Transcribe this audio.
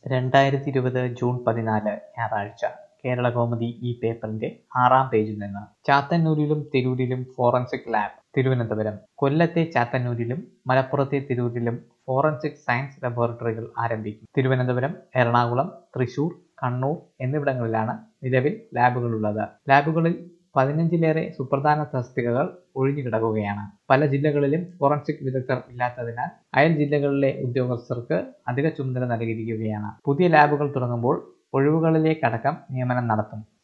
രണ്ടായിരത്തി ഇരുപത് ജൂൺ പതിനാല് ഞായറാഴ്ച കേരളകൗമുദി ഈ പേപ്പറിന്റെ ആറാം പേജിൽ നിന്ന് ചാത്തന്നൂരിലും തിരൂരിലും ഫോറൻസിക് ലാബ് തിരുവനന്തപുരം കൊല്ലത്തെ ചാത്തന്നൂരിലും മലപ്പുറത്തെ തിരൂരിലും ഫോറൻസിക് സയൻസ് ലബോറട്ടറികൾ ആരംഭിക്കും തിരുവനന്തപുരം എറണാകുളം തൃശൂർ കണ്ണൂർ എന്നിവിടങ്ങളിലാണ് നിലവിൽ ലാബുകളുള്ളത് ലാബുകളിൽ പതിനഞ്ചിലേറെ സുപ്രധാന തസ്തികകൾ ഒഴിഞ്ഞുകിടക്കുകയാണ് പല ജില്ലകളിലും ഫോറൻസിക് വിദഗ്ധർ ഇല്ലാത്തതിനാൽ അയൽ ജില്ലകളിലെ ഉദ്യോഗസ്ഥർക്ക് അധിക ചുമതല നൽകിയിരിക്കുകയാണ് പുതിയ ലാബുകൾ തുടങ്ങുമ്പോൾ ഒഴിവുകളിലേക്കടക്കം നിയമനം നടത്തും